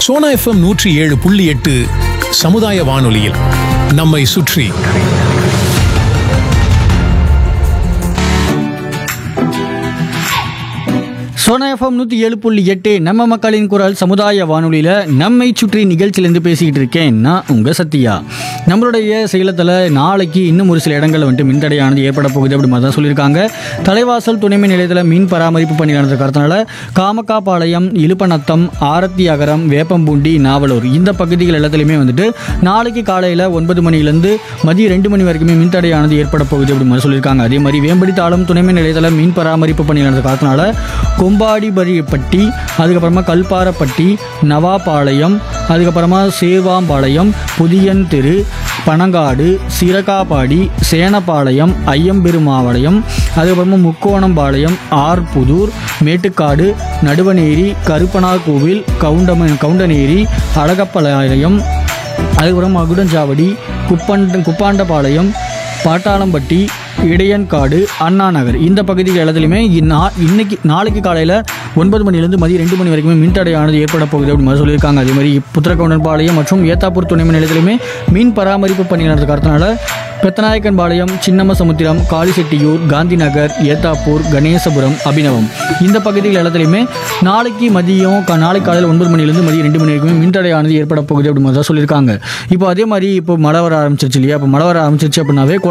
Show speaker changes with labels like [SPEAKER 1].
[SPEAKER 1] Sona FM நூற்றி ஏழு புள்ளி எட்டு சமுதாய வானொலியில் நம்மை சுற்றி
[SPEAKER 2] சோனா எஃப்எம் நூற்றி ஏழு புள்ளி எட்டு நம்ம மக்களின் குரல் சமுதாய வானொலியில் நம்மை சுற்றி நிகழ்ச்சியிலேருந்து பேசிக்கிட்டு இருக்கேன் நான் உங்கள் சத்யா நம்மளுடைய சேலத்தில் நாளைக்கு இன்னும் ஒரு சில இடங்களில் வந்துட்டு மின்தடையானது ஏற்பட போகுது அப்படி மாதிரி தான் சொல்லியிருக்காங்க தலைவாசல் துணைமின் நிலையத்தில் மீன் பராமரிப்பு பணி நடந்த காரணத்தினால காமக்காபாளையம் இலுப்பநத்தம் ஆரத்தி அகரம் வேப்பம்பூண்டி நாவலூர் இந்த பகுதிகள் எல்லாத்துலேயுமே வந்துட்டு நாளைக்கு காலையில் ஒன்பது மணிலேருந்து மதியம் ரெண்டு மணி வரைக்குமே மின்தடையானது ஏற்பட போகுது அப்படி மாதிரி சொல்லியிருக்காங்க அதே மாதிரி வேம்படி தாளம் துணைமின் நிலையத்தில் மீன் பராமரிப்பு பணி நடந்த காரணத்தினால கொம்பாடிபரிப்பட்டி அதுக்கப்புறமா கல்பாரப்பட்டி நவாபாளையம் அதுக்கப்புறமா சேவாம்பாளையம் புதியன் தெரு பனங்காடு சிறகாப்பாடி சேனப்பாளையம் ஐயம்பெருமாவளையம் அதுக்கப்புறமா முக்கோணம்பாளையம் ஆர்புதூர் மேட்டுக்காடு நடுவனேரி கருப்பனார் கோவில் கவுண்டம கவுண்டனேரி அழகப்பாளையம் அதுக்கப்புறம் மகுடஞ்சாவடி குப்பண்ட குப்பாண்டபாளையம் பாட்டாளம்பட்டி இடையன்காடு அண்ணா நகர் இந்த பகுதிகள் எல்லாத்துலேயுமே இந்நா இன்னைக்கு நாளைக்கு காலையில் ஒன்பது மணிலேருந்து மதியம் ரெண்டு மணி வரைக்குமே மின்தடையானது ஏற்பட போகுது அப்படின்னு மாதிரி சொல்லியிருக்காங்க அதே மாதிரி புத்திரக்கவுண்டன்பாளையம் மற்றும் ஏத்தாப்பூர் துணை மின் நிலையத்திலுமே மீன் பராமரிப்பு பணி நடந்த காரணத்தினால பெத்தநாயக்கன்பாளையம் சின்னமசமுத்திரம் காளிசெட்டியூர் காந்தி நகர் ஏத்தாப்பூர் கணேசபுரம் அபிநவம் இந்த பகுதிகள் எல்லாத்துலேயுமே நாளைக்கு மதியம் கா- நாளை காலையில் ஒன்பது மணிலேருந்து மதியம் ரெண்டு மணி வரைக்குமே மின்தடையானது ஏற்பட போகுது அப்படின்னு மாதிரி தான் சொல்லியிருக்காங்க இப்போ அதே மாதிரி இப்போ மழை வர ஆரம்பிச்சிருச்சு இல்லையா இப்போ மழை வர ஆரம்பிச்சிருச்சு அப்படின்னாவே